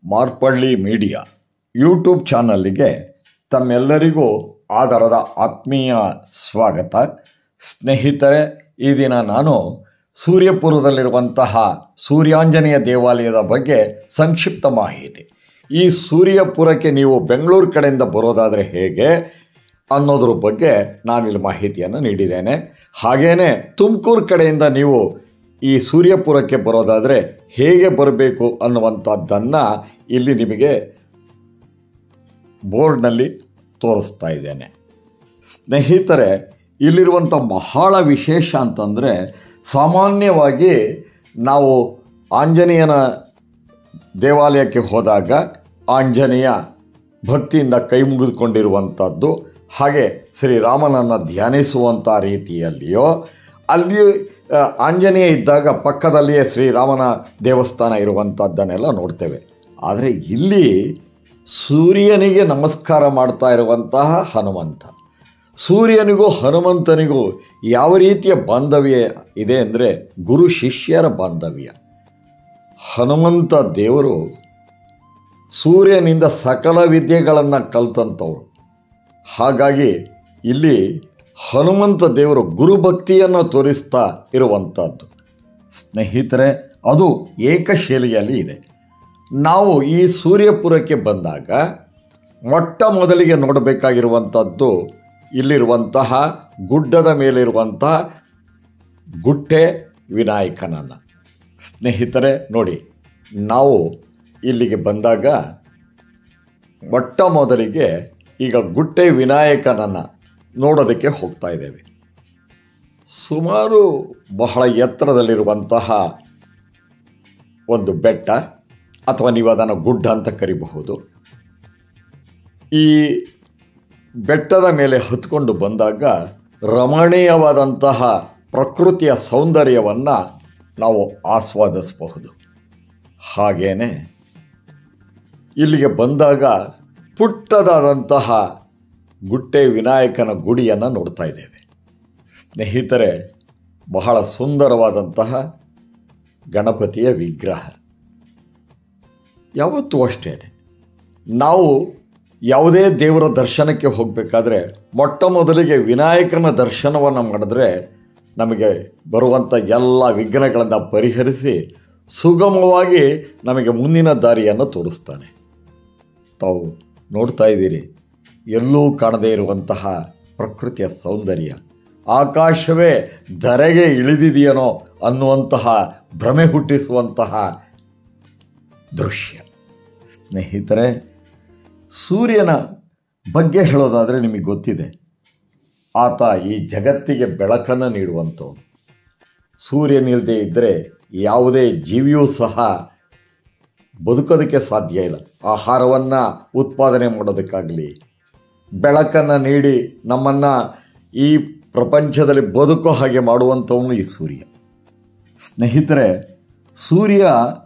Marpalli media YouTube ಚಾನಲ್ಲಿಗೆ ತಮ್ಮೆಲ್ಲರಿಗೂ ಆದರದ ಆತ್ಮೀಯ ಸ್ವಾಗತ ಸ್ನೇಹಿತರೆ ಈ ದಿನ ನಾನು ಸೂರ್ಯಪುರದಲ್ಲಿರುವಂತಹ ಸೂರ್ಯಾಂಜನೇಯ ದೇವಾಲಯದ ಬಗ್ಗೆ ಸಂಕ್ಷಿಪ್ತ ಮಾಹಿತಿ ಈ ಸೂರ್ಯಪುರಕ್ಕೆ ನೀವು ಬೆಂಗಳೂರು ಕಡೆಯಿಂದ ಬರೋದಾದರೆ ಹೇಗೆ ಅನ್ನೋದ್ರ ಬಗ್ಗೆ ನಾನಿಲ್ಲಿ ಮಾಹಿತಿಯನ್ನು ನೀಡಿದ್ದೇನೆ ಹಾಗೆಯೇ ತುಮಕೂರು ಕಡೆಯಿಂದ ನೀವು ಈ ಸೂರ್ಯಪುರಕ್ಕೆ ಬರೋದಾದರೆ ಹೇಗೆ ಬರಬೇಕು ಅನ್ನುವಂಥದ್ದನ್ನು ಇಲ್ಲಿ ನಿಮಗೆ ಬೋರ್ಡ್ನಲ್ಲಿ ತೋರಿಸ್ತಾ ಇದ್ದೇನೆ ಸ್ನೇಹಿತರೆ ಇಲ್ಲಿರುವಂಥ ಬಹಳ ವಿಶೇಷ ಅಂತಂದರೆ ಸಾಮಾನ್ಯವಾಗಿ ನಾವು ಆಂಜನೇಯನ ದೇವಾಲಯಕ್ಕೆ ಹೋದಾಗ ಆಂಜನೇಯ ಭಕ್ತಿಯಿಂದ ಕೈ ಮುಗಿದುಕೊಂಡಿರುವಂಥದ್ದು ಹಾಗೆ ಶ್ರೀರಾಮನನ್ನು ಧ್ಯಾನಿಸುವಂಥ ರೀತಿಯಲ್ಲಿಯೋ ಅಲ್ಲಿ ಆ, ಆಂಜನೇಯ ಇದ್ದಾಗ ಪಕ್ಕದಲ್ಲಿಯೇ ಶ್ರೀರಾಮನ ದೇವಸ್ಥಾನ ಇರುವಂಥದ್ದನ್ನೆಲ್ಲ ನೋಡ್ತೇವೆ ಆದರೆ ಇಲ್ಲಿ ಸೂರ್ಯನಿಗೆ ನಮಸ್ಕಾರ ಮಾಡ್ತಾ ಇರುವಂತಹ ಹನುಮಂತ ಸೂರ್ಯನಿಗೂ ಹನುಮಂತನಿಗೂ ಯಾವ ರೀತಿಯ ಬಾಂಧವ್ಯ ಇದೆ ಅಂದರೆ ಗುರು ಶಿಷ್ಯರ ಬಾಂಧವ್ಯ ಹನುಮಂತ ದೇವರು ಸೂರ್ಯನಿಂದ ಸಕಲ ವಿದ್ಯೆಗಳನ್ನು ಕಲ್ತಂಥವ್ರು ಹಾಗಾಗಿ ಇಲ್ಲಿ ಹನುಮಂತ ದೇವರು ಗುರುಭಕ್ತಿಯನ್ನು ತೋರಿಸ್ತಾ ಇರುವಂಥದ್ದು ಸ್ನೇಹಿತರೆ ಅದು ಏಕಶೈಲಿಯಲ್ಲಿ ಇದೆ ನಾವು ಈ ಸೂರ್ಯಪುರಕ್ಕೆ ಬಂದಾಗ ಮೊಟ್ಟ ಮೊದಲಿಗೆ ನೋಡಬೇಕಾಗಿರುವಂಥದ್ದು ಇಲ್ಲಿರುವಂತಹ ಗುಡ್ಡದ ಮೇಲಿರುವಂತಹ ಗುಟ್ಟೆ ವಿನಾಯಕನನ್ನು ಸ್ನೇಹಿತರೆ ನೋಡಿ ನಾವು ಇಲ್ಲಿಗೆ ಬಂದಾಗ ಮೊಟ್ಟ ಮೊದಲಿಗೆ ಈಗ ಗುಟ್ಟೆ ವಿನಾಯಕನನ್ನು ನೋಡೋದಕ್ಕೆ ಹೋಗ್ತಾ ಇದ್ದೇವೆ ಸುಮಾರು ಬಹಳ ಎತ್ತರದಲ್ಲಿರುವಂತಹ ಒಂದು ಬೆಟ್ಟ ಅಥವಾ ನೀವು ಅದನ್ನು ಗುಡ್ಡ ಅಂತ ಕರಿಬಹುದು ಈ ಬೆಟ್ಟದ ಮೇಲೆ ಹತ್ಕೊಂಡು ಬಂದಾಗ ರಮಣೀಯವಾದಂತಹ ಪ್ರಕೃತಿಯ ಸೌಂದರ್ಯವನ್ನು ನಾವು ಆಸ್ವಾದಿಸಬಹುದು ಹಾಗೇನೆ ಇಲ್ಲಿಗೆ ಬಂದಾಗ ಪುಟ್ಟದಾದಂತಹ ಗುಟ್ಟೆ ವಿನಾಯಕನ ಗುಡಿಯನ್ನು ನೋಡ್ತಾ ಇದ್ದೇವೆ ಸ್ನೇಹಿತರೆ ಬಹಳ ಸುಂದರವಾದಂತಹ ಗಣಪತಿಯ ವಿಗ್ರಹ ಯಾವತ್ತೂ ಅಷ್ಟೇ ನಾವು ಯಾವುದೇ ದೇವರ ದರ್ಶನಕ್ಕೆ ಹೋಗಬೇಕಾದ್ರೆ ಮೊಟ್ಟ ಮೊದಲಿಗೆ ವಿನಾಯಕನ ದರ್ಶನವನ್ನು ಮಾಡಿದ್ರೆ ನಮಗೆ ಬರುವಂಥ ಎಲ್ಲ ವಿಘ್ನಗಳನ್ನು ಪರಿಹರಿಸಿ ಸುಗಮವಾಗಿ ನಮಗೆ ಮುಂದಿನ ದಾರಿಯನ್ನು ತೋರಿಸ್ತಾನೆ ತಾವು ನೋಡ್ತಾ ಇದ್ದೀರಿ ಎಲ್ಲೂ ಕಾಣದೇ ಇರುವಂತಹ ಪ್ರಕೃತಿಯ ಸೌಂದರ್ಯ ಆಕಾಶವೇ ಧರೆಗೆ ಇಳಿದಿದೆಯೇನೋ ಅನ್ನುವಂತಹ ಭ್ರಮೆ ಹುಟ್ಟಿಸುವಂತಹ ದೃಶ್ಯ ಸ್ನೇಹಿತರೆ ಸೂರ್ಯನ ಬಗ್ಗೆ ಹೇಳೋದಾದರೆ ನಿಮಗೆ ಗೊತ್ತಿದೆ ಆತ ಈ ಜಗತ್ತಿಗೆ ಬೆಳಕನ್ನು ನೀಡುವಂಥವನು ಸೂರ್ಯನಿಲ್ಲದೆ ಇದ್ದರೆ ಯಾವುದೇ ಜೀವಿಯೂ ಸಹ ಬದುಕೋದಕ್ಕೆ ಸಾಧ್ಯ ಇಲ್ಲ ಆಹಾರವನ್ನು ಉತ್ಪಾದನೆ ಮಾಡೋದಕ್ಕಾಗಲಿ ಬೆಳಕನ್ನು ನೀಡಿ ನಮ್ಮನ್ನು ಈ ಪ್ರಪಂಚದಲ್ಲಿ ಬದುಕೋ ಹಾಗೆ ಮಾಡುವಂಥವನು ಈ ಸೂರ್ಯ ಸ್ನೇಹಿತರೆ ಸೂರ್ಯ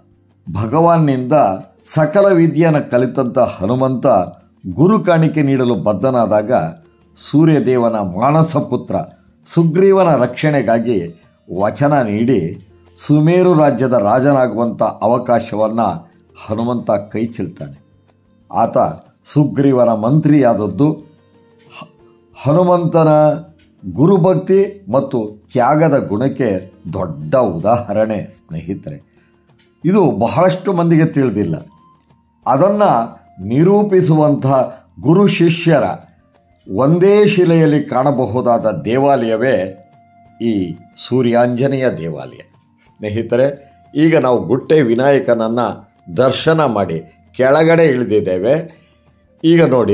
ಭಗವಾನ್ನಿಂದ ಸಕಲ ವಿದ್ಯೆಯನ್ನು ಕಲಿತಂಥ ಹನುಮಂತ ಗುರು ಕಾಣಿಕೆ ನೀಡಲು ಬದ್ಧನಾದಾಗ ಸೂರ್ಯದೇವನ ಮಾನಸ ಪುತ್ರ ಸುಗ್ರೀವನ ರಕ್ಷಣೆಗಾಗಿ ವಚನ ನೀಡಿ ಸುಮೇರು ರಾಜ್ಯದ ರಾಜನಾಗುವಂಥ ಅವಕಾಶವನ್ನು ಹನುಮಂತ ಕೈ ಚೆಲ್ತಾನೆ ಆತ ಸುಗ್ರೀವನ ಮಂತ್ರಿಯಾದದ್ದು ಹ- ಹನುಮಂತನ ಗುರುಭಕ್ತಿ ಮತ್ತು ತ್ಯಾಗದ ಗುಣಕ್ಕೆ ದೊಡ್ಡ ಉದಾಹರಣೆ ಸ್ನೇಹಿತರೆ ಇದು ಬಹಳಷ್ಟು ಮಂದಿಗೆ ತಿಳಿದಿಲ್ಲ ಅದನ್ನು ನಿರೂಪಿಸುವಂತಹ ಗುರು ಶಿಷ್ಯರ ಒಂದೇ ಶಿಲೆಯಲ್ಲಿ ಕಾಣಬಹುದಾದ ದೇವಾಲಯವೇ ಈ ಸೂರ್ಯಾಂಜನೇಯ ದೇವಾಲಯ ಸ್ನೇಹಿತರೆ ಈಗ ನಾವು ಗುಟ್ಟೆ ವಿನಾಯಕನನ್ನು ದರ್ಶನ ಮಾಡಿ ಕೆಳಗಡೆ ಇಳಿದಿದ್ದೇವೆ ಈಗ ನೋಡಿ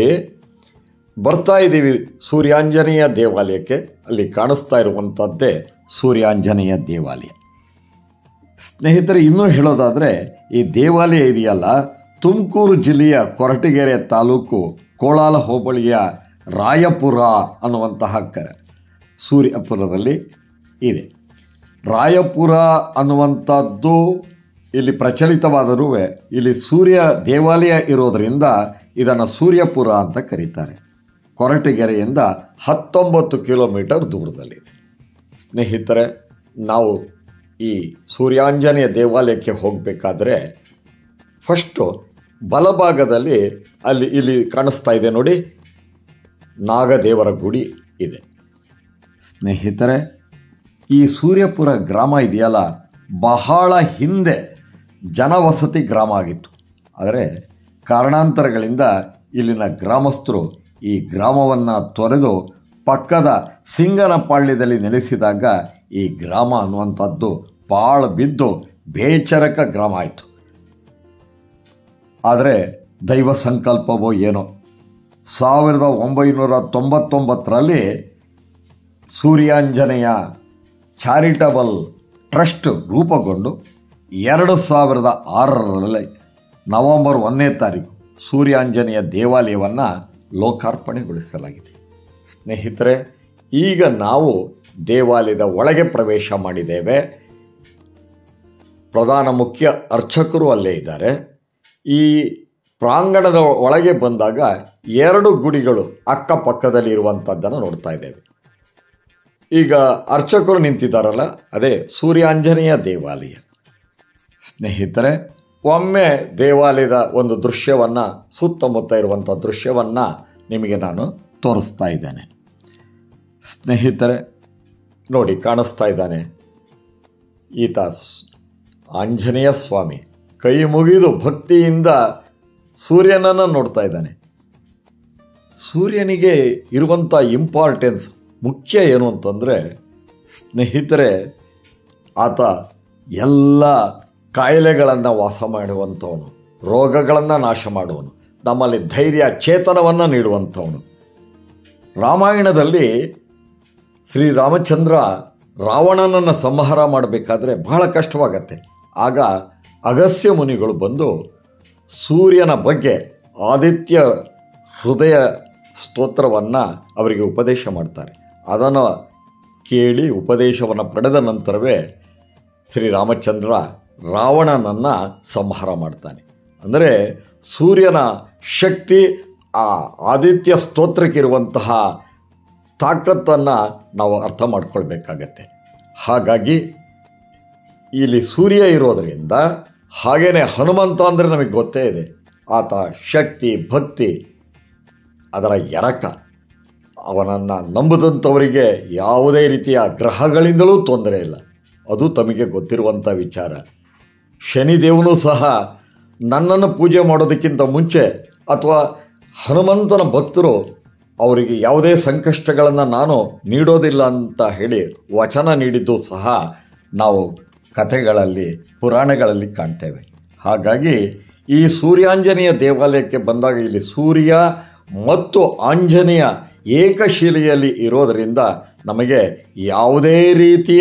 ಬರ್ತಾ ಇದ್ದೀವಿ ಸೂರ್ಯಾಂಜನೇಯ ದೇವಾಲಯಕ್ಕೆ ಅಲ್ಲಿ ಕಾಣಿಸ್ತಾ ಇರುವಂಥದ್ದೇ ಸೂರ್ಯಾಂಜನೇಯ ದೇವಾಲಯ ಸ್ನೇಹಿತರೆ ಇನ್ನೂ ಹೇಳೋದಾದರೆ ಈ ದೇವಾಲಯ ಇದೆಯಲ್ಲ ತುಮಕೂರು ಜಿಲ್ಲೆಯ ಕೊರಟಗೆರೆ ತಾಲೂಕು ಕೋಳಾಲ ಹೋಬಳಿಯ ರಾಯಪುರ ಅನ್ನುವಂತಹ ಕರ ಸೂರ್ಯಪುರದಲ್ಲಿ ಇದೆ ರಾಯಪುರ ಅನ್ನುವಂಥದ್ದು ಇಲ್ಲಿ ಪ್ರಚಲಿತವಾದರೂ ಇಲ್ಲಿ ಸೂರ್ಯ ದೇವಾಲಯ ಇರೋದರಿಂದ ಇದನ್ನು ಸೂರ್ಯಪುರ ಅಂತ ಕರೀತಾರೆ ಕೊರಟಗೆರೆಯಿಂದ ಹತ್ತೊಂಬತ್ತು ಕಿಲೋಮೀಟರ್ ದೂರದಲ್ಲಿದೆ ಸ್ನೇಹಿತರೆ ನಾವು ಈ ಸೂರ್ಯಾಂಜನೇಯ ದೇವಾಲಯಕ್ಕೆ ಹೋಗಬೇಕಾದ್ರೆ ಫಸ್ಟು ಬಲಭಾಗದಲ್ಲಿ ಅಲ್ಲಿ ಇಲ್ಲಿ ಕಾಣಿಸ್ತಾ ಇದೆ ನೋಡಿ ನಾಗದೇವರ ಗುಡಿ ಇದೆ ಸ್ನೇಹಿತರೆ ಈ ಸೂರ್ಯಪುರ ಗ್ರಾಮ ಇದೆಯಲ್ಲ ಬಹಳ ಹಿಂದೆ ಜನವಸತಿ ಗ್ರಾಮ ಆಗಿತ್ತು ಆದರೆ ಕಾರಣಾಂತರಗಳಿಂದ ಇಲ್ಲಿನ ಗ್ರಾಮಸ್ಥರು ಈ ಗ್ರಾಮವನ್ನು ತೊರೆದು ಪಕ್ಕದ ಸಿಂಗನಪಾಳ್ಯದಲ್ಲಿ ನೆಲೆಸಿದಾಗ ಈ ಗ್ರಾಮ ಅನ್ನುವಂಥದ್ದು ಪಾಳು ಬಿದ್ದು ಬೇಚರಕ ಗ್ರಾಮ ಆಯಿತು ಆದರೆ ದೈವ ಸಂಕಲ್ಪವೋ ಏನೋ ಸಾವಿರದ ಒಂಬೈನೂರ ತೊಂಬತ್ತೊಂಬತ್ತರಲ್ಲಿ ಸೂರ್ಯಾಂಜನೇಯ ಚಾರಿಟಬಲ್ ಟ್ರಸ್ಟ್ ರೂಪುಗೊಂಡು ಎರಡು ಸಾವಿರದ ಆರರಲ್ಲಿ ನವೆಂಬರ್ ಒಂದನೇ ತಾರೀಕು ಸೂರ್ಯಾಂಜನೇಯ ದೇವಾಲಯವನ್ನು ಲೋಕಾರ್ಪಣೆಗೊಳಿಸಲಾಗಿದೆ ಸ್ನೇಹಿತರೆ ಈಗ ನಾವು ದೇವಾಲಯದ ಒಳಗೆ ಪ್ರವೇಶ ಮಾಡಿದ್ದೇವೆ ಪ್ರಧಾನ ಮುಖ್ಯ ಅರ್ಚಕರು ಅಲ್ಲೇ ಇದ್ದಾರೆ ಈ ಪ್ರಾಂಗಣದ ಒಳಗೆ ಬಂದಾಗ ಎರಡು ಗುಡಿಗಳು ಅಕ್ಕಪಕ್ಕದಲ್ಲಿ ಇರುವಂಥದ್ದನ್ನು ನೋಡ್ತಾ ಇದ್ದೇವೆ ಈಗ ಅರ್ಚಕರು ನಿಂತಿದ್ದಾರಲ್ಲ ಅದೇ ಸೂರ್ಯಾಂಜನೇಯ ದೇವಾಲಯ ಸ್ನೇಹಿತರೆ ಒಮ್ಮೆ ದೇವಾಲಯದ ಒಂದು ದೃಶ್ಯವನ್ನು ಸುತ್ತಮುತ್ತ ಇರುವಂಥ ದೃಶ್ಯವನ್ನು ನಿಮಗೆ ನಾನು ತೋರಿಸ್ತಾ ಇದ್ದೇನೆ ಸ್ನೇಹಿತರೆ ನೋಡಿ ಕಾಣಿಸ್ತಾ ಇದ್ದಾನೆ ಈತ ಸ್- ಆಂಜನೇಯ ಸ್ವಾಮಿ ಕೈ ಮುಗಿದು ಭಕ್ತಿಯಿಂದ ಸೂರ್ಯನನ್ನು ನೋಡ್ತಾ ಇದ್ದಾನೆ ಸೂರ್ಯನಿಗೆ ಇರುವಂಥ ಇಂಪಾರ್ಟೆನ್ಸ್ ಮುಖ್ಯ ಏನು ಅಂತಂದರೆ ಸ್ನೇಹಿತರೆ ಆತ ಎಲ್ಲ ಕಾಯಿಲೆಗಳನ್ನು ವಾಸ ಮಾಡುವಂಥವನು ರೋಗಗಳನ್ನು ನಾಶ ಮಾಡುವನು ನಮ್ಮಲ್ಲಿ ಧೈರ್ಯ ಚೇತನವನ್ನು ನೀಡುವಂಥವನು ರಾಮಾಯಣದಲ್ಲಿ ಶ್ರೀರಾಮಚಂದ್ರ ರಾವಣನನ್ನು ಸಂಹಾರ ಮಾಡಬೇಕಾದ್ರೆ ಬಹಳ ಕಷ್ಟವಾಗತ್ತೆ ಆಗ ಅಗಸ್ತ್ಯ ಮುನಿಗಳು ಬಂದು ಸೂರ್ಯನ ಬಗ್ಗೆ ಆದಿತ್ಯ ಹೃದಯ ಸ್ತೋತ್ರವನ್ನು ಅವರಿಗೆ ಉಪದೇಶ ಮಾಡ್ತಾರೆ ಅದನ್ನು ಕೇಳಿ ಉಪದೇಶವನ್ನು ಪಡೆದ ನಂತರವೇ ಶ್ರೀರಾಮಚಂದ್ರ ರಾವಣನನ್ನು ಸಂಹಾರ ಮಾಡ್ತಾನೆ ಅಂದರೆ ಸೂರ್ಯನ ಶಕ್ತಿ ಆ ಆದಿತ್ಯ ಸ್ತೋತ್ರಕ್ಕಿರುವಂತಹ ತಾಕತ್ತನ್ನು ನಾವು ಅರ್ಥ ಮಾಡ್ಕೊಳ್ಬೇಕಾಗತ್ತೆ ಹಾಗಾಗಿ ಇಲ್ಲಿ ಸೂರ್ಯ ಇರೋದರಿಂದ ಹಾಗೇನೆ ಹನುಮಂತ ಅಂದರೆ ನಮಗೆ ಗೊತ್ತೇ ಇದೆ ಆತ ಶಕ್ತಿ ಭಕ್ತಿ ಅದರ ಎರಕ ಅವನನ್ನು ನಂಬದಂಥವರಿಗೆ ಯಾವುದೇ ರೀತಿಯ ಗ್ರಹಗಳಿಂದಲೂ ತೊಂದರೆ ಇಲ್ಲ ಅದು ತಮಗೆ ಗೊತ್ತಿರುವಂಥ ವಿಚಾರ ಶನಿದೇವನು ಸಹ ನನ್ನನ್ನು ಪೂಜೆ ಮಾಡೋದಕ್ಕಿಂತ ಮುಂಚೆ ಅಥವಾ ಹನುಮಂತನ ಭಕ್ತರು ಅವರಿಗೆ ಯಾವುದೇ ಸಂಕಷ್ಟಗಳನ್ನು ನಾನು ನೀಡೋದಿಲ್ಲ ಅಂತ ಹೇಳಿ ವಚನ ನೀಡಿದ್ದು ಸಹ ನಾವು ಕಥೆಗಳಲ್ಲಿ ಪುರಾಣಗಳಲ್ಲಿ ಕಾಣ್ತೇವೆ ಹಾಗಾಗಿ ಈ ಸೂರ್ಯಾಂಜನೇಯ ದೇವಾಲಯಕ್ಕೆ ಬಂದಾಗ ಇಲ್ಲಿ ಸೂರ್ಯ ಮತ್ತು ಆಂಜನೇಯ ಏಕಶಿಲೆಯಲ್ಲಿ ಇರೋದರಿಂದ ನಮಗೆ ಯಾವುದೇ ರೀತಿಯ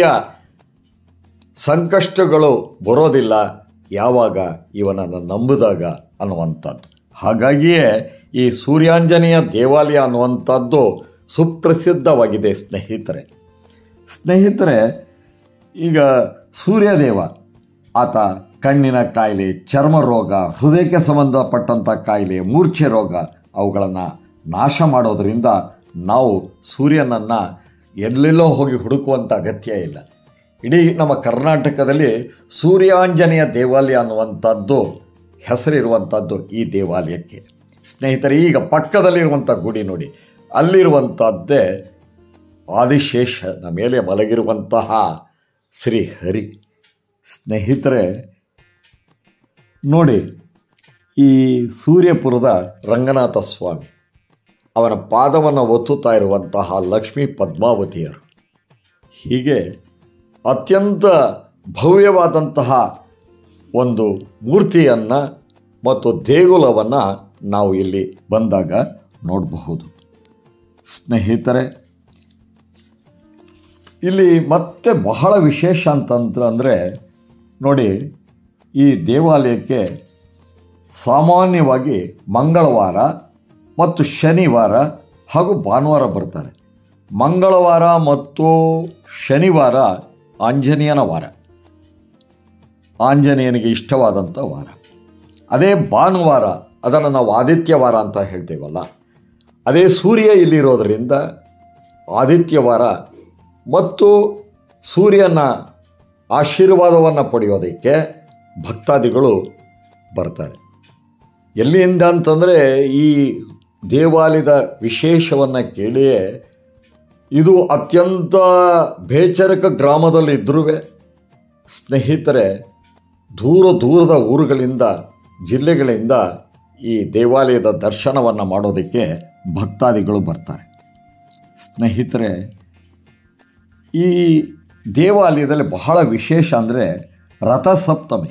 ಸಂಕಷ್ಟಗಳು ಬರೋದಿಲ್ಲ ಯಾವಾಗ ಇವನನ್ನು ನಂಬಿದಾಗ ಅನ್ನುವಂಥದ್ದು ಹಾಗಾಗಿಯೇ ಈ ಸೂರ್ಯಾಂಜನೇಯ ದೇವಾಲಯ ಅನ್ನುವಂಥದ್ದು ಸುಪ್ರಸಿದ್ಧವಾಗಿದೆ ಸ್ನೇಹಿತರೆ ಸ್ನೇಹಿತರೆ ಈಗ ಸೂರ್ಯದೇವ ಆತ ಕಣ್ಣಿನ ಕಾಯಿಲೆ ಚರ್ಮ ರೋಗ ಹೃದಯಕ್ಕೆ ಸಂಬಂಧಪಟ್ಟಂಥ ಕಾಯಿಲೆ ಮೂರ್ಛೆ ರೋಗ ಅವುಗಳನ್ನು ನಾಶ ಮಾಡೋದರಿಂದ ನಾವು ಸೂರ್ಯನನ್ನು ಎಲ್ಲೆಲ್ಲೋ ಹೋಗಿ ಹುಡುಕುವಂಥ ಅಗತ್ಯ ಇಲ್ಲ ಇಡೀ ನಮ್ಮ ಕರ್ನಾಟಕದಲ್ಲಿ ಸೂರ್ಯಾಂಜನೇಯ ದೇವಾಲಯ ಅನ್ನುವಂಥದ್ದು ಹೆಸರಿರುವಂಥದ್ದು ಈ ದೇವಾಲಯಕ್ಕೆ ಸ್ನೇಹಿತರೆ ಈಗ ಪಕ್ಕದಲ್ಲಿರುವಂಥ ಗುಡಿ ನೋಡಿ ಅಲ್ಲಿರುವಂಥದ್ದೇ ಆದಿಶೇಷನ ಮೇಲೆ ಮಲಗಿರುವಂತಹ ಶ್ರೀಹರಿ ಸ್ನೇಹಿತರೆ ನೋಡಿ ಈ ಸೂರ್ಯಪುರದ ರಂಗನಾಥ ಸ್ವಾಮಿ ಅವನ ಪಾದವನ್ನು ಒತ್ತುತ್ತಾ ಇರುವಂತಹ ಲಕ್ಷ್ಮೀ ಪದ್ಮಾವತಿಯರು ಹೀಗೆ ಅತ್ಯಂತ ಭವ್ಯವಾದಂತಹ ಒಂದು ಮೂರ್ತಿಯನ್ನು ಮತ್ತು ದೇಗುಲವನ್ನು ನಾವು ಇಲ್ಲಿ ಬಂದಾಗ ನೋಡಬಹುದು ಸ್ನೇಹಿತರೆ ಇಲ್ಲಿ ಮತ್ತೆ ಬಹಳ ವಿಶೇಷ ಅಂತಂದ್ರೆ ನೋಡಿ ಈ ದೇವಾಲಯಕ್ಕೆ ಸಾಮಾನ್ಯವಾಗಿ ಮಂಗಳವಾರ ಮತ್ತು ಶನಿವಾರ ಹಾಗೂ ಭಾನುವಾರ ಬರ್ತಾರೆ ಮಂಗಳವಾರ ಮತ್ತು ಶನಿವಾರ ಆಂಜನೇಯನ ವಾರ ಆಂಜನೇಯನಿಗೆ ಇಷ್ಟವಾದಂಥ ವಾರ ಅದೇ ಭಾನುವಾರ ಅದನ್ನು ನಾವು ಆದಿತ್ಯವಾರ ಅಂತ ಹೇಳ್ತೇವಲ್ಲ ಅದೇ ಸೂರ್ಯ ಇಲ್ಲಿರೋದರಿಂದ ಆದಿತ್ಯವಾರ ಮತ್ತು ಸೂರ್ಯನ ಆಶೀರ್ವಾದವನ್ನು ಪಡೆಯೋದಕ್ಕೆ ಭಕ್ತಾದಿಗಳು ಬರ್ತಾರೆ ಎಲ್ಲಿಂದ ಅಂತಂದರೆ ಈ ದೇವಾಲಯದ ವಿಶೇಷವನ್ನು ಕೇಳಿಯೇ ಇದು ಅತ್ಯಂತ ಬೇಚರಕ ಗ್ರಾಮದಲ್ಲಿದ್ದರೂ ಸ್ನೇಹಿತರೆ ದೂರ ದೂರದ ಊರುಗಳಿಂದ ಜಿಲ್ಲೆಗಳಿಂದ ಈ ದೇವಾಲಯದ ದರ್ಶನವನ್ನು ಮಾಡೋದಕ್ಕೆ ಭಕ್ತಾದಿಗಳು ಬರ್ತಾರೆ ಸ್ನೇಹಿತರೆ ಈ ದೇವಾಲಯದಲ್ಲಿ ಬಹಳ ವಿಶೇಷ ಅಂದರೆ ರಥಸಪ್ತಮಿ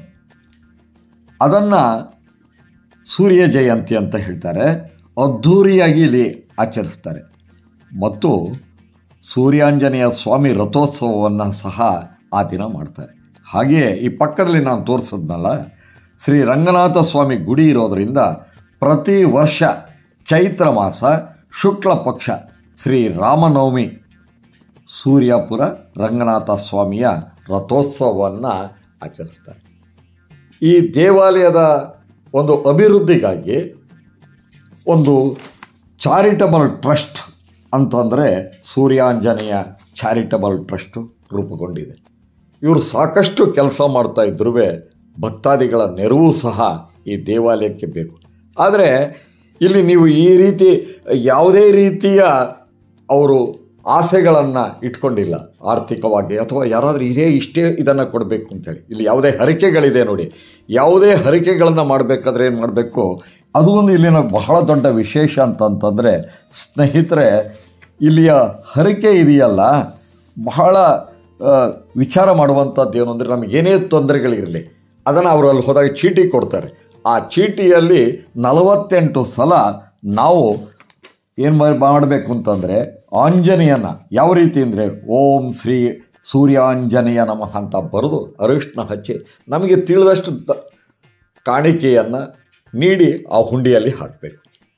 ಅದನ್ನು ಸೂರ್ಯ ಜಯಂತಿ ಅಂತ ಹೇಳ್ತಾರೆ ಅದ್ಧೂರಿಯಾಗಿ ಇಲ್ಲಿ ಆಚರಿಸ್ತಾರೆ ಮತ್ತು ಸೂರ್ಯಾಂಜನೇಯ ಸ್ವಾಮಿ ರಥೋತ್ಸವವನ್ನು ಸಹ ಆ ದಿನ ಮಾಡ್ತಾರೆ ಹಾಗೆಯೇ ಈ ಪಕ್ಕದಲ್ಲಿ ನಾನು ತೋರಿಸಿದ್ನಲ್ಲ ಶ್ರೀ ರಂಗನಾಥ ಸ್ವಾಮಿ ಗುಡಿ ಇರೋದರಿಂದ ಪ್ರತಿ ವರ್ಷ ಚೈತ್ರ ಮಾಸ ಶುಕ್ಲ ಪಕ್ಷ ಶ್ರೀ ರಾಮನವಮಿ ಸೂರ್ಯಾಪುರ ರಂಗನಾಥ ಸ್ವಾಮಿಯ ರಥೋತ್ಸವವನ್ನು ಆಚರಿಸ್ತಾರೆ ಈ ದೇವಾಲಯದ ಒಂದು ಅಭಿವೃದ್ಧಿಗಾಗಿ ಒಂದು ಚಾರಿಟಬಲ್ ಟ್ರಸ್ಟ್ ಅಂತಂದರೆ ಸೂರ್ಯಾಂಜನೇಯ ಚಾರಿಟಬಲ್ ಟ್ರಸ್ಟು ರೂಪುಗೊಂಡಿದೆ ಇವರು ಸಾಕಷ್ಟು ಕೆಲಸ ಮಾಡ್ತಾ ಇದ್ರೂ ಭಕ್ತಾದಿಗಳ ನೆರವು ಸಹ ಈ ದೇವಾಲಯಕ್ಕೆ ಬೇಕು ಆದರೆ ಇಲ್ಲಿ ನೀವು ಈ ರೀತಿ ಯಾವುದೇ ರೀತಿಯ ಅವರು ಆಸೆಗಳನ್ನು ಇಟ್ಕೊಂಡಿಲ್ಲ ಆರ್ಥಿಕವಾಗಿ ಅಥವಾ ಯಾರಾದರೂ ಇದೇ ಇಷ್ಟೇ ಇದನ್ನು ಕೊಡಬೇಕು ಅಂತೇಳಿ ಇಲ್ಲಿ ಯಾವುದೇ ಹರಿಕೆಗಳಿದೆ ನೋಡಿ ಯಾವುದೇ ಹರಿಕೆಗಳನ್ನು ಮಾಡಬೇಕಾದ್ರೆ ಏನು ಮಾಡಬೇಕು ಅದು ಒಂದು ಇಲ್ಲಿನ ಬಹಳ ದೊಡ್ಡ ವಿಶೇಷ ಅಂತಂತಂದರೆ ಸ್ನೇಹಿತರೆ ಇಲ್ಲಿಯ ಹರಿಕೆ ಇದೆಯಲ್ಲ ಬಹಳ ಆ, ವಿಚಾರ ಮಾಡುವಂಥದ್ದು ಏನು ಅಂದರೆ ನಮಗೆ ಏನೇ ತೊಂದರೆಗಳಿರಲಿ ಅದನ್ನು ಅವರು ಅಲ್ಲಿ ಹೋದಾಗ ಚೀಟಿ ಕೊಡ್ತಾರೆ ಆ ಚೀಟಿಯಲ್ಲಿ ನಲವತ್ತೆಂಟು ಸಲ ನಾವು ಏನು ಮಾಡಬೇಕು ಅಂತಂದರೆ ಆಂಜನೇಯನ ಯಾವ ರೀತಿ ಅಂದರೆ ಓಂ ಶ್ರೀ ಸೂರ್ಯಾಂಜನೇಯ ನಮಃ ಅಂತ ಬರೆದು ಅರಿಶಿನ ಹಚ್ಚಿ ನಮಗೆ ತಿಳಿದಷ್ಟು ದ- ಕಾಣಿಕೆಯನ್ನು ನೀಡಿ ಆ ಹುಂಡಿಯಲ್ಲಿ ಹಾಕಬೇಕು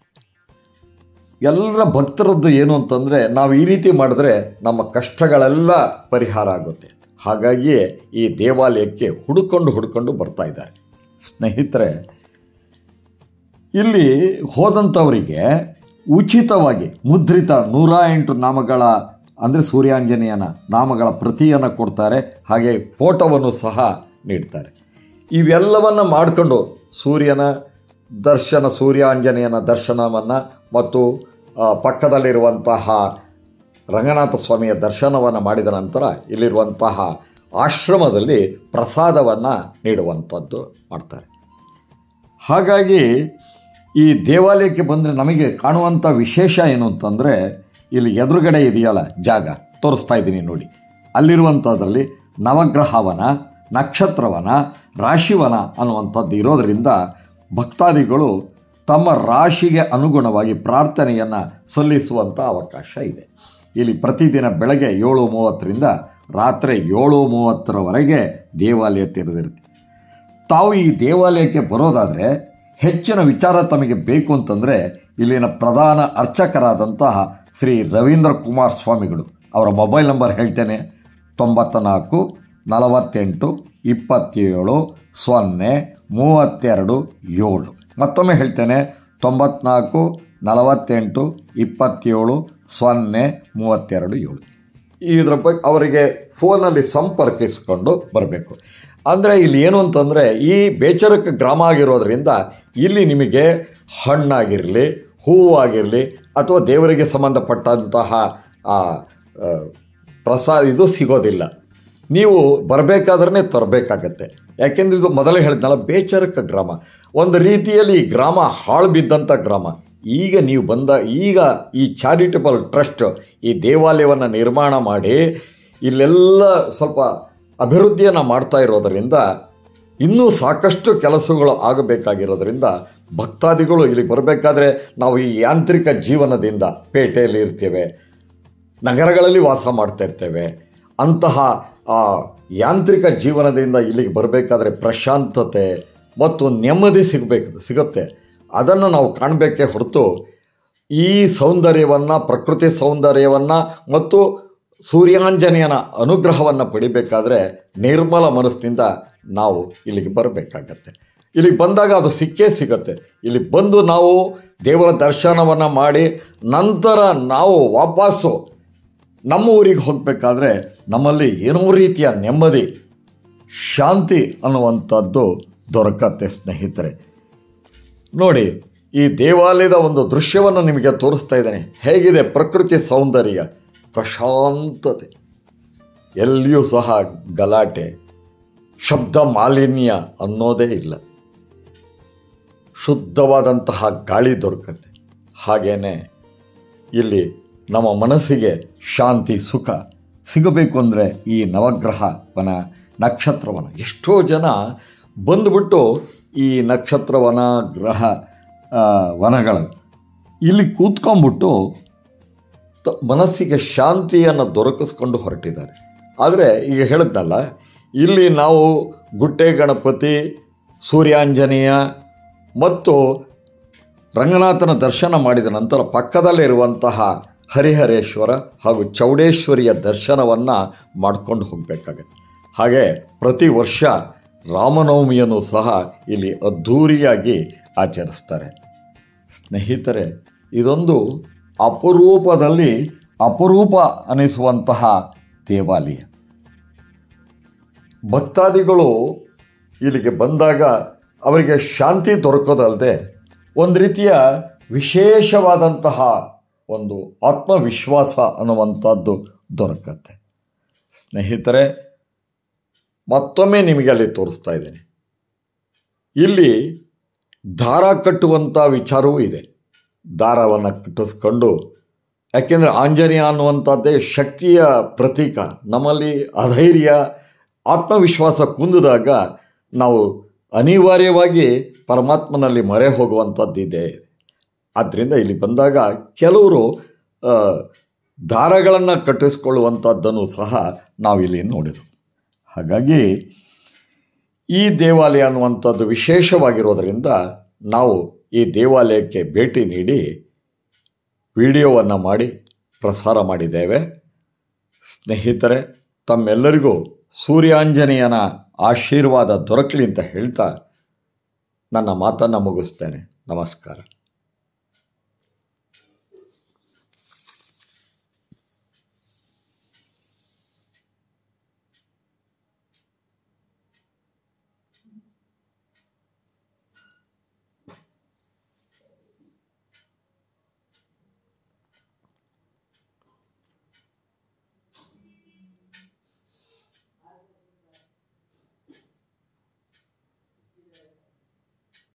ಎಲ್ಲರ ಭಕ್ತರದ್ದು ಏನು ಅಂತಂದರೆ ನಾವು ಈ ರೀತಿ ಮಾಡಿದ್ರೆ ನಮ್ಮ ಕಷ್ಟಗಳೆಲ್ಲ ಪರಿಹಾರ ಆಗುತ್ತೆ ಹಾಗಾಗಿಯೇ ಈ ದೇವಾಲಯಕ್ಕೆ ಹುಡುಕೊಂಡು ಹುಡುಕೊಂಡು ಬರ್ತಾ ಇದ್ದಾರೆ ಸ್ನೇಹಿತರೆ ಇಲ್ಲಿ ಹೋದಂಥವರಿಗೆ ಉಚಿತವಾಗಿ ಮುದ್ರಿತ ನೂರ ಎಂಟು ನಾಮಗಳ ಅಂದರೆ ಸೂರ್ಯಾಂಜನೇಯನ ನಾಮಗಳ ಪ್ರತಿಯನ್ನು ಕೊಡ್ತಾರೆ ಹಾಗೆ ಫೋಟೋವನ್ನು ಸಹ ನೀಡ್ತಾರೆ ಇವೆಲ್ಲವನ್ನು ಮಾಡಿಕೊಂಡು ಸೂರ್ಯನ ದರ್ಶನ ಸೂರ್ಯಾಂಜನೇಯನ ದರ್ಶನವನ್ನು ಮತ್ತು ಆ, ಪಕ್ಕದಲ್ಲಿರುವಂತಹ ರಂಗನಾಥ ಸ್ವಾಮಿಯ ದರ್ಶನವನ್ನು ಮಾಡಿದ ನಂತರ ಇಲ್ಲಿರುವಂತಹ ಆಶ್ರಮದಲ್ಲಿ ಪ್ರಸಾದವನ್ನು ನೀಡುವಂಥದ್ದು ಮಾಡ್ತಾರೆ ಹಾಗಾಗಿ ಈ ದೇವಾಲಯಕ್ಕೆ ಬಂದರೆ ನಮಗೆ ಕಾಣುವಂಥ ವಿಶೇಷ ಏನು ಅಂತಂದರೆ ಇಲ್ಲಿ ಎದುರುಗಡೆ ಇದೆಯಲ್ಲ ಜಾಗ ತೋರಿಸ್ತಾ ಇದ್ದೀನಿ ನೋಡಿ ಅಲ್ಲಿರುವಂಥದ್ರಲ್ಲಿ ನವಗ್ರಹವನ ನಕ್ಷತ್ರವನ ರಾಶಿವನ ಅನ್ನುವಂಥದ್ದು ಇರೋದರಿಂದ ಭಕ್ತಾದಿಗಳು ತಮ್ಮ ರಾಶಿಗೆ ಅನುಗುಣವಾಗಿ ಪ್ರಾರ್ಥನೆಯನ್ನು ಸಲ್ಲಿಸುವಂಥ ಅವಕಾಶ ಇದೆ ಇಲ್ಲಿ ಪ್ರತಿದಿನ ಬೆಳಗ್ಗೆ ಏಳು ಮೂವತ್ತರಿಂದ ರಾತ್ರಿ ಏಳು ಮೂವತ್ತರವರೆಗೆ ದೇವಾಲಯ ತೆರೆದಿರುತ್ತೆ ತಾವು ಈ ದೇವಾಲಯಕ್ಕೆ ಬರೋದಾದರೆ ಹೆಚ್ಚಿನ ವಿಚಾರ ತಮಗೆ ಬೇಕು ಅಂತಂದರೆ ಇಲ್ಲಿನ ಪ್ರಧಾನ ಅರ್ಚಕರಾದಂತಹ ಶ್ರೀ ರವೀಂದ್ರ ಕುಮಾರ್ ಸ್ವಾಮಿಗಳು ಅವರ ಮೊಬೈಲ್ ನಂಬರ್ ಹೇಳ್ತೇನೆ ತೊಂಬತ್ತ ನಾಲ್ಕು ನಲವತ್ತೆಂಟು ಇಪ್ಪತ್ತೇಳು ಸೊನ್ನೆ ಮೂವತ್ತೆರಡು ಏಳು ಮತ್ತೊಮ್ಮೆ ಹೇಳ್ತೇನೆ ತೊಂಬತ್ನಾಲ್ಕು ನಲವತ್ತೆಂಟು ಇಪ್ಪತ್ತೇಳು ಸೊನ್ನೆ ಮೂವತ್ತೆರಡು ಏಳು ಇದರ ಬಗ್ಗೆ ಅವರಿಗೆ ಫೋನಲ್ಲಿ ಸಂಪರ್ಕಿಸಿಕೊಂಡು ಬರಬೇಕು ಅಂದರೆ ಇಲ್ಲಿ ಏನು ಅಂತಂದರೆ ಈ ಬೇಚರಕ ಗ್ರಾಮ ಆಗಿರೋದ್ರಿಂದ ಇಲ್ಲಿ ನಿಮಗೆ ಹಣ್ಣಾಗಿರಲಿ ಹೂವಾಗಿರಲಿ ಅಥವಾ ದೇವರಿಗೆ ಸಂಬಂಧಪಟ್ಟಂತಹ ಆ, ಆ, ಪ್ರಸಾದ ಇದು ಸಿಗೋದಿಲ್ಲ ನೀವು ಬರಬೇಕಾದ್ರೆ ತರಬೇಕಾಗತ್ತೆ ಯಾಕೆಂದ್ರೆ ಇದು ಮೊದಲೇ ಹೇಳಿದ್ನಲ್ಲ ಬೇಚರಕ ಗ್ರಾಮ ಒಂದು ರೀತಿಯಲ್ಲಿ ಈ ಗ್ರಾಮ ಹಾಳು ಬಿದ್ದಂಥ ಗ್ರಾಮ ಈಗ ನೀವು ಬಂದ ಈಗ ಈ ಚಾರಿಟಬಲ್ ಟ್ರಸ್ಟ್ ಈ ದೇವಾಲಯವನ್ನು ನಿರ್ಮಾಣ ಮಾಡಿ ಇಲ್ಲೆಲ್ಲ ಸ್ವಲ್ಪ ಅಭಿವೃದ್ಧಿಯನ್ನು ಮಾಡ್ತಾ ಇರೋದರಿಂದ ಇನ್ನೂ ಸಾಕಷ್ಟು ಕೆಲಸಗಳು ಆಗಬೇಕಾಗಿರೋದ್ರಿಂದ ಭಕ್ತಾದಿಗಳು ಇಲ್ಲಿಗೆ ಬರಬೇಕಾದ್ರೆ ನಾವು ಈ ಯಾಂತ್ರಿಕ ಜೀವನದಿಂದ ಪೇಟೆಯಲ್ಲಿ ಇರ್ತೇವೆ ನಗರಗಳಲ್ಲಿ ವಾಸ ಮಾಡ್ತಾ ಇರ್ತೇವೆ ಅಂತಹ ಆ ಯಾಂತ್ರಿಕ ಜೀವನದಿಂದ ಇಲ್ಲಿಗೆ ಬರಬೇಕಾದ್ರೆ ಪ್ರಶಾಂತತೆ ಮತ್ತು ನೆಮ್ಮದಿ ಸಿಗಬೇಕು ಸಿಗುತ್ತೆ ಅದನ್ನು ನಾವು ಕಾಣಬೇಕೇ ಹೊರತು ಈ ಸೌಂದರ್ಯವನ್ನು ಪ್ರಕೃತಿ ಸೌಂದರ್ಯವನ್ನು ಮತ್ತು ಸೂರ್ಯಾಂಜನೇಯನ ಅನುಗ್ರಹವನ್ನು ಪಡಿಬೇಕಾದ್ರೆ ನಿರ್ಮಲ ಮನಸ್ಸಿನಿಂದ ನಾವು ಇಲ್ಲಿಗೆ ಬರಬೇಕಾಗತ್ತೆ ಇಲ್ಲಿಗೆ ಬಂದಾಗ ಅದು ಸಿಕ್ಕೇ ಸಿಗತ್ತೆ ಇಲ್ಲಿ ಬಂದು ನಾವು ದೇವರ ದರ್ಶನವನ್ನು ಮಾಡಿ ನಂತರ ನಾವು ವಾಪಸ್ಸು ನಮ್ಮ ಊರಿಗೆ ಹೋಗಬೇಕಾದ್ರೆ ನಮ್ಮಲ್ಲಿ ಏನೋ ರೀತಿಯ ನೆಮ್ಮದಿ ಶಾಂತಿ ಅನ್ನುವಂಥದ್ದು ದೊರಕತ್ತೆ ಸ್ನೇಹಿತರೆ ನೋಡಿ ಈ ದೇವಾಲಯದ ಒಂದು ದೃಶ್ಯವನ್ನು ನಿಮಗೆ ತೋರಿಸ್ತಾ ಇದ್ದೇನೆ ಹೇಗಿದೆ ಪ್ರಕೃತಿ ಸೌಂದರ್ಯ ಪ್ರಶಾಂತತೆ ಎಲ್ಲಿಯೂ ಸಹ ಗಲಾಟೆ ಶಬ್ದ ಮಾಲಿನ್ಯ ಅನ್ನೋದೇ ಇಲ್ಲ ಶುದ್ಧವಾದಂತಹ ಗಾಳಿ ದೊರಕತ್ತೆ ಹಾಗೇನೆ ಇಲ್ಲಿ ನಮ್ಮ ಮನಸ್ಸಿಗೆ ಶಾಂತಿ ಸುಖ ಸಿಗಬೇಕು ಅಂದರೆ ಈ ನವಗ್ರಹ ವನ ನಕ್ಷತ್ರವನ ಎಷ್ಟೋ ಜನ ಬಂದುಬಿಟ್ಟು ಈ ನಕ್ಷತ್ರವನ ಗ್ರಹ ಆ, ವನಗಳು ಇಲ್ಲಿ ಕೂತ್ಕೊಂಡ್ಬಿಟ್ಟು ತ- ಮನಸ್ಸಿಗೆ ಶಾಂತಿಯನ್ನು ದೊರಕಿಸ್ಕೊಂಡು ಹೊರಟಿದ್ದಾರೆ ಆದರೆ ಈಗ ಹೇಳಿದ್ನಲ್ಲ ಇಲ್ಲಿ ನಾವು ಗುಟ್ಟೆ ಗಣಪತಿ ಸೂರ್ಯಾಂಜನೇಯ ಮತ್ತು ರಂಗನಾಥನ ದರ್ಶನ ಮಾಡಿದ ನಂತರ ಪಕ್ಕದಲ್ಲಿರುವಂತಹ ಹರಿಹರೇಶ್ವರ ಹಾಗೂ ಚೌಡೇಶ್ವರಿಯ ದರ್ಶನವನ್ನು ಮಾಡ್ಕೊಂಡು ಹೋಗಬೇಕಾಗತ್ತೆ ಹಾಗೆ ಪ್ರತಿ ವರ್ಷ ರಾಮನವಮಿಯನ್ನು ಸಹ ಇಲ್ಲಿ ಅದ್ಧೂರಿಯಾಗಿ ಆಚರಿಸ್ತಾರೆ ಸ್ನೇಹಿತರೆ ಇದೊಂದು ಅಪರೂಪದಲ್ಲಿ ಅಪರೂಪ ಅನಿಸುವಂತಹ ದೇವಾಲಯ ಭಕ್ತಾದಿಗಳು ಇಲ್ಲಿಗೆ ಬಂದಾಗ ಅವರಿಗೆ ಶಾಂತಿ ದೊರಕೋದಲ್ಲದೆ ಒಂದು ರೀತಿಯ ವಿಶೇಷವಾದಂತಹ ಒಂದು ಆತ್ಮವಿಶ್ವಾಸ ಅನ್ನುವಂಥದ್ದು ದೊರಕತ್ತೆ ಸ್ನೇಹಿತರೆ ಮತ್ತೊಮ್ಮೆ ನಿಮಗೆ ಅಲ್ಲಿ ತೋರಿಸ್ತಾ ಇದ್ದೇನೆ ಇಲ್ಲಿ ದಾರ ಕಟ್ಟುವಂಥ ವಿಚಾರವೂ ಇದೆ ದಾರವನ್ನು ಕಟ್ಟಿಸ್ಕೊಂಡು ಯಾಕೆಂದರೆ ಆಂಜನೇಯ ಅನ್ನುವಂಥದ್ದೇ ಶಕ್ತಿಯ ಪ್ರತೀಕ ನಮ್ಮಲ್ಲಿ ಅಧೈರ್ಯ ಆತ್ಮವಿಶ್ವಾಸ ಕುಂದಿದಾಗ ನಾವು ಅನಿವಾರ್ಯವಾಗಿ ಪರಮಾತ್ಮನಲ್ಲಿ ಮರೆ ಹೋಗುವಂಥದ್ದಿದೆ ಆದ್ದರಿಂದ ಇಲ್ಲಿ ಬಂದಾಗ ಕೆಲವರು ಆ, ದಾರಗಳನ್ನು ಕಟ್ಟಿಸ್ಕೊಳ್ಳುವಂಥದ್ದನ್ನು ಸಹ ನಾವಿಲ್ಲಿ ನೋಡಿದೆವು ಹಾಗಾಗಿ ಈ ದೇವಾಲಯ ಅನ್ನುವಂಥದ್ದು ವಿಶೇಷವಾಗಿರೋದರಿಂದ ನಾವು ಈ ದೇವಾಲಯಕ್ಕೆ ಭೇಟಿ ನೀಡಿ ವಿಡಿಯೋವನ್ನು ಮಾಡಿ ಪ್ರಸಾರ ಮಾಡಿದ್ದೇವೆ ಸ್ನೇಹಿತರೆ ತಮ್ಮೆಲ್ಲರಿಗೂ ಸೂರ್ಯಾಂಜನೇಯನ ಆಶೀರ್ವಾದ ದೊರಕಲಿ ಅಂತ ಹೇಳ್ತಾ ನನ್ನ ಮಾತನ್ನು ಮುಗಿಸ್ತೇನೆ ನಮಸ್ಕಾರ